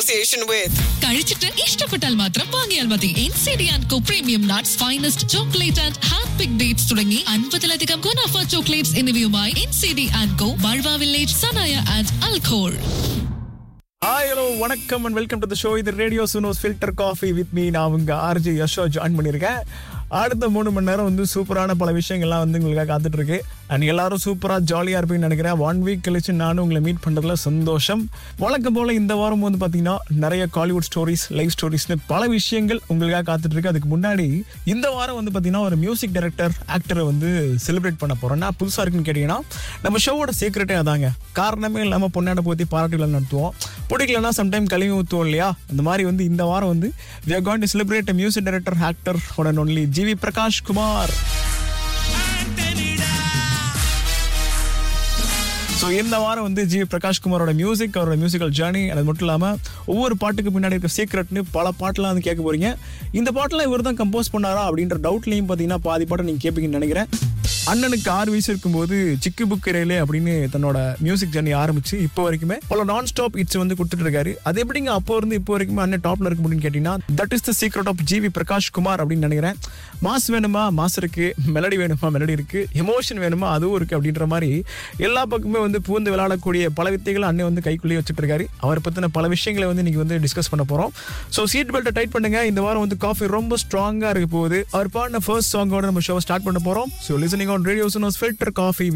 association with. കഴിച്ചിട്ട് ഇഷ്ടപ്പെട്ടാൽ മാത്രം വാങ്ങിയാൽ മതി N C D and co premium nuts finest chocolate and hand pick dates തുടങ്ങി അൻപതിലധികം ഗുണാഫ ചോക്ലേറ്റ്സ് എന്നിവയുമായി N C D and co ബൾവ വില്ലേജ് സനായ ആൻഡ് അൽഖോൾ ஹாய் ஹலோ வணக்கம் and welcome to the show இது ரேடியோ சுனோஸ் ஃபில்டர் காஃபி வித் மீ நான் உங்க ஆர்ஜி யஷோ ஜாயின் பண்ணியிருக்கேன் அடுத்த மூணு மணி நேரம் வந்து சூப்பரான பல விஷயங்கள்லாம் வந்து உங்களுக்காக காத்துட்டு இருக்கு அண்ட் எல்லாரும் சூப்பராக ஜாலியாக இருப்பீங்கன்னு நினைக்கிறேன் ஒன் வீக் கழிச்சு நானும் உங்களை மீட் பண்ணுறதுல சந்தோஷம் வழக்கம் போல் இந்த வாரம் வந்து பார்த்தீங்கன்னா நிறைய காலிவுட் ஸ்டோரிஸ் லைவ் ஸ்டோரிஸ்னு பல விஷயங்கள் உங்களுக்காக காத்துட்டு இருக்கு அதுக்கு முன்னாடி இந்த வாரம் வந்து பார்த்தீங்கன்னா ஒரு மியூசிக் டைரக்டர் ஆக்டரை வந்து செலிப்ரேட் பண்ண போகிறோம் நான் புதுசாக இருக்குன்னு கேட்டிங்கன்னா நம்ம ஷோவோட சீக்ரெட்டே அதாங்க காரணமே இல்லாமல் பொன்னாட போத்தி பாராட்டுகள் நடத்துவோம் பிடிக்கலன்னா சம்டைம் கழுவி ஊற்றுவோம் இல்லையா அந்த மாதிரி வந்து இந்த வாரம் வந்து we are going to celebrate a music director actor உடன் only GV Prakash Kumar so இந்த வாரம் வந்து ஜி பிரகாஷ் குமாரோட மியூசிக் அவரோட மியூசிக்கல் ஜேர்னி அது மட்டும் இல்லாமல் ஒவ்வொரு பாட்டுக்கு பின்னாடி இருக்க சீக்ரெட்னு பல பாட்டெலாம் வந்து கேட்க போறீங்க இந்த பாட்டெலாம் இவர் தான் கம்போஸ் பண்ணாரா அப்படின்ற டவுட்லையும் பார்த்தீங்கன்னா பாதி பாட்டை நீங்கள் கேட்பீங்கன்னு நினைக்கிறேன் அண்ணனுக்கு ஆறு வயசு இருக்கும்போது சிக்கு புக்கு ரயிலே அப்படின்னு தன்னோட மியூசிக் ஜர்னி ஆரம்பிச்சு இப்போ வரைக்குமே பல நான் ஸ்டாப் இட்ஸ் வந்து கொடுத்துட்டு இருக்காரு அது எப்படிங்க அப்போ இருந்து இப்போ வரைக்குமே அண்ணன் டாப்ல இருக்க முடியும்னு கேட்டீங்கன்னா that is the secret of GV Prakash Kumar அப்படின்னு நினைக்கிறேன் மாஸ் வேணுமா மாஸ் இருக்கு மெலடி வேணுமா மெலடி இருக்கு எமோஷன் வேணுமா அதுவும் இருக்கு அப்படின்ற மாதிரி எல்லா பக்கமே வந்து பூந்து விளையாடக்கூடிய பல வித்தைகளை அண்ணன் வந்து கைக்குள்ளேயே வச்சுட்டு இருக்காரு அவரை பத்தின பல விஷயங்களை வந்து இன்னைக்கு வந்து டிஸ்கஸ் பண்ண போறோம் ஸோ சீட் பெல்ட்டை டைட் பண்ணுங்க இந்த வாரம் வந்து காஃபி ரொம்ப ஸ்ட்ராங்கா இருக்க போகுது அவர் பாடின ஃபர்ஸ்ட் சாங்கோட நம்ம ஷோ ஸ்டார்ட் பண்ண போறோம் so listening on radio filter coffee